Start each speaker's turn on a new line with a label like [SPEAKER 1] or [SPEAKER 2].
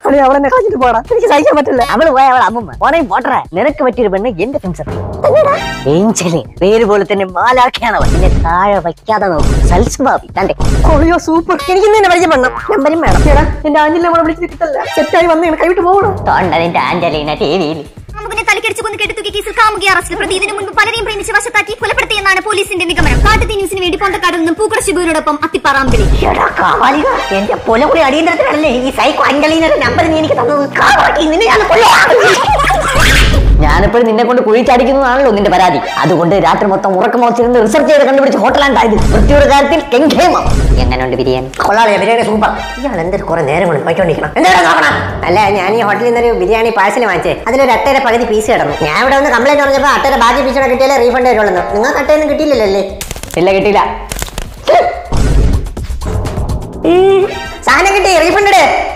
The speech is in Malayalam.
[SPEAKER 1] അളി അവളെന്നെ കളഞ്ഞിട്ട് പോടാ എനിക്ക് സഹിക്കാൻ പറ്റില്ല
[SPEAKER 2] അവള് പോയ അവൾ അമ്മ ഓനെ പോട്ടറ നിനക്ക് പറ്റിയൊരു പെണ്ണ് എന്റെ ഫ്രണ്ട്സ് ഏഞ്ചലി പേര് പോലെ തന്നെ മാലാഖയാണ് അവൾ പിന്നെ താഴെ വയ്ക്കാതെ നോക്കും സൽസ്വഭാവി തന്റെ
[SPEAKER 1] അയ്യോ സൂപ്പർ എനിക്ക് ഇന്ന് തന്നെ പരിചയപ്പെടണം
[SPEAKER 2] നമ്പരും വേണം
[SPEAKER 1] എടാ എന്റെ ആഞ്ചിലെ നമ്മളെ വിളിച്ചിട്ട് കിട്ടല്ല സെറ്റായി വന്ന് കൈവിട്ട് പോകണം
[SPEAKER 2] തൊണ്ടതിന്റെ ആഞ്ചലീന ടി വിയിൽ
[SPEAKER 3] കാമുകനെ തലക്കടിച്ച് കൊന്ന് കെട്ടുതൂക്കിയ കേസിൽ കാമുകി അറസ്റ്റിൽ പ്രതി ഇതിനു മുൻപ് പലരെയും പ്രേമിച്ച് വശത്താക്കി കൊലപ്പെടുത്തിയെന്നാണ് പോലീസിന്റെ നിഗമനം കാട്ടുതീ ന്യൂസിന് വേണ്ടി പൊന്തക്കാട് നിന്നും പൂക്കട ശിബുവിനോടൊപ്പം അത്തിപ്പാറാമ്പിളി
[SPEAKER 2] എടാ കാവാലിക എന്റെ പൊലകുടി അടിയന്തരത്തിലല്ലേ ഈ സൈക്കോ അഞ്ചലീനയുടെ നമ്പർ നീ എനിക്ക് തന്നത് കാവാക്കി നിന്നെ ഞാൻ ഞാനിപ്പോഴും നിന്നെ കൊണ്ട് കുഴിച്ചടിക്കുന്നതാണല്ലോ നിന്റെ പരാതി അതുകൊണ്ട് രാത്രി മൊത്തം ഉറക്കമോച്ചിരുന്ന് റിസർച്ച് ചെയ്ത് കണ്ടുപിടിച്ച് ഹോട്ടലാണ്ടായത് വൃത്തിയുടെ കാര്യത്തിൽ കെങ്കേമം എങ്ങനെയുണ്ട് ബിരിയാണി
[SPEAKER 1] കൊള്ളാളിയ ബിരിയാണി സൂപ്പർ
[SPEAKER 2] ഇയാൾ എന്തൊരു കുറെ നേരം കൊണ്ട് പോയിക്കൊണ്ടിരിക്കണം
[SPEAKER 1] എന്താ നോക്കണം അല്ല ഞാൻ ഈ ഹോട്ടലിൽ നിന്നൊരു ബിരിയാണി പാഴ്സൽ വാങ്ങിച്ചേ അതിലൊരു അട്ടയുടെ പകുതി പീസ് കിടന്നു ഞാൻ ഇവിടെ ഒന്ന് കംപ്ലൈന്റ് പറഞ്ഞപ്പോൾ അട്ടയുടെ ബാക്കി പീസോടെ കിട്ടിയാലേ റീഫണ്ട് വരുള്ളൂ നിങ്ങൾക്ക് അട്ടയൊന്നും കിട്ടിയില്ലല്ലേ
[SPEAKER 2] ഇല്ല കിട്ടിയില്ല
[SPEAKER 1] സാധനം കിട്ടി റീഫണ്ട്